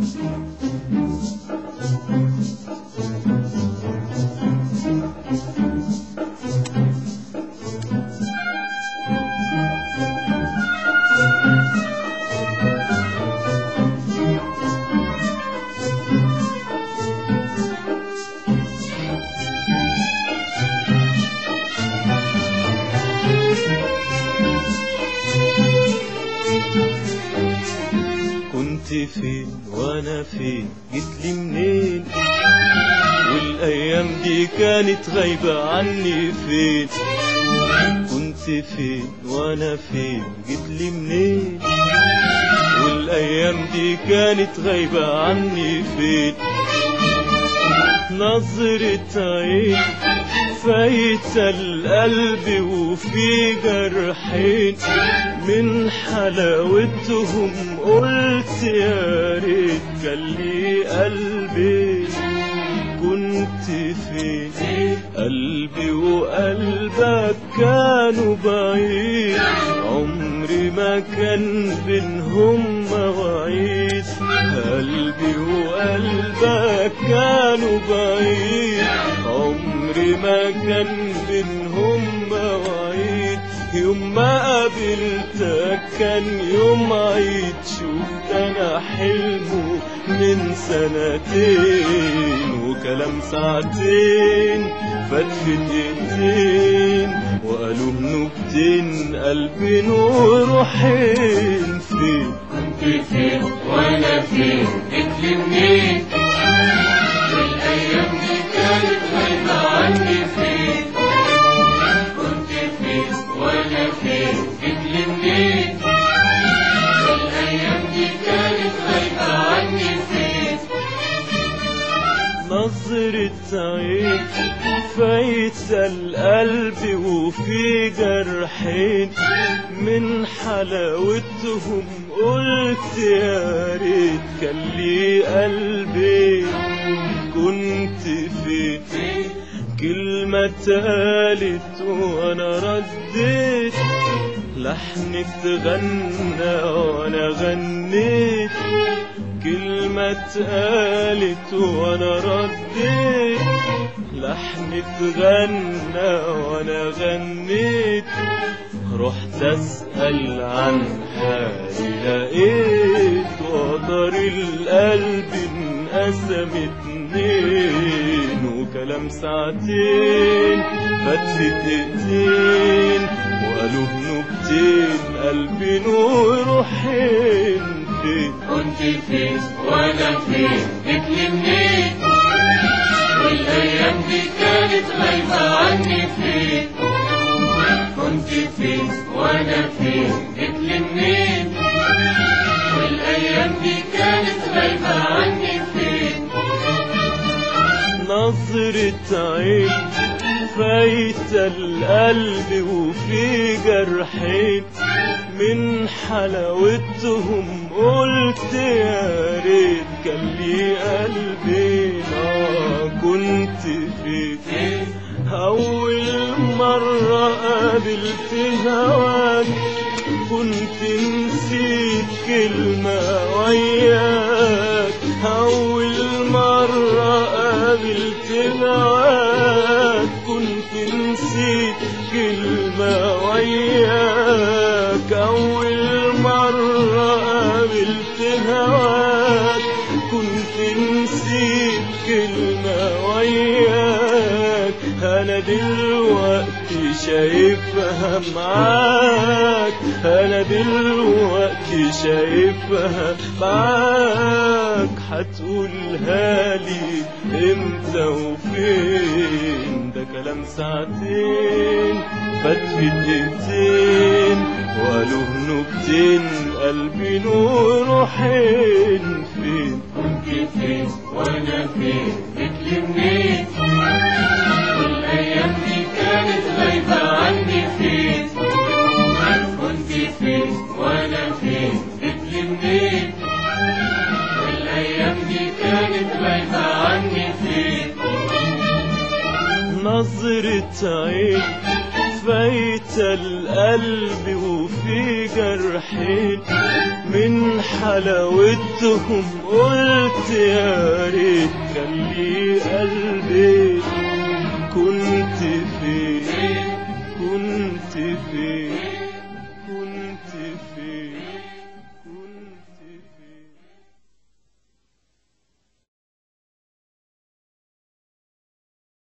كنت فين وانا فين جيت لي منين والايام دي كانت غايبة عني فين كنت فين وانا فين جيت لي منين والايام دي كانت غايبة عني فين نظرة عين فايتة القلب وفي جرحين من حلاوتهم قلت يا ريت كان لي قلبي كنت فين قلبي وقلبك كانوا بعيد عمري ما كان بينهم مواعيد قلبي وقلبك كانوا بعيد عمري ما كان بينهم مواعيد يوم ما قابلتك كان يوم عيد شفت انا حلمه من سنتين وكلام ساعتين فات في دقيقتين وقالوا نكتين قلبي وروحين فين كنت فين وانا فين جيت لي منين والايام دي كانت غايبة عني فين كنت فين وانا فين جيت لي منين والايام دي كانت غايبة عني فين نظرة عين فايتة القلب وفي جرحين من حلاوتهم قلت يا ريت كان لي قلبي كنت فين فين كلمة اتقالت وانا رديت لحن اتغنى وانا غنيت كلمة اتقالت وانا رديت لحن اتغنى وانا غنيت رحت اسأل عن حالي لقيت وتر القلب انقسم اتنين وكلام ساعتين فات في دقيقتين وقالوا نكتين قلبي نور روحين فين كنت فين وانا فين جيت لي منين والايام دي كانت غايبة عني فين كنت فين وانا فين جيت لي منين والايام دي كانت غايبة عني فين نظرة عين فايتة القلب وفي جرحين من حلاوتهم قلت يا ريت كان لي قلبي ما كنت فين فين أول مرة قابلت هواك كنت نسيت كلمة وياك أول مرة قابلت هواك كنت نسيت كلمة وياك أول مرة قابلت هواك كنت نسيت كلمة وياك أنا دلوقتي شايفها معاك أنا دلوقتي شايفها معاك هتقولها لي امتى وفين ده كلام ساعتين فات في دقيقتين وقالوا نكتين قلبي نور روحين فين كنت فين وانا فين جيت لي منين والايام دي كانت غايبة عني فين كنت فين وانا فين جيت لي منين والايام دي كانت غايبة عني فين نظرة عين فايت القلب وفي جرحين من حلاوتهم قلت يا ريت كان لي قلبي كنت فين كنت فين كنت فين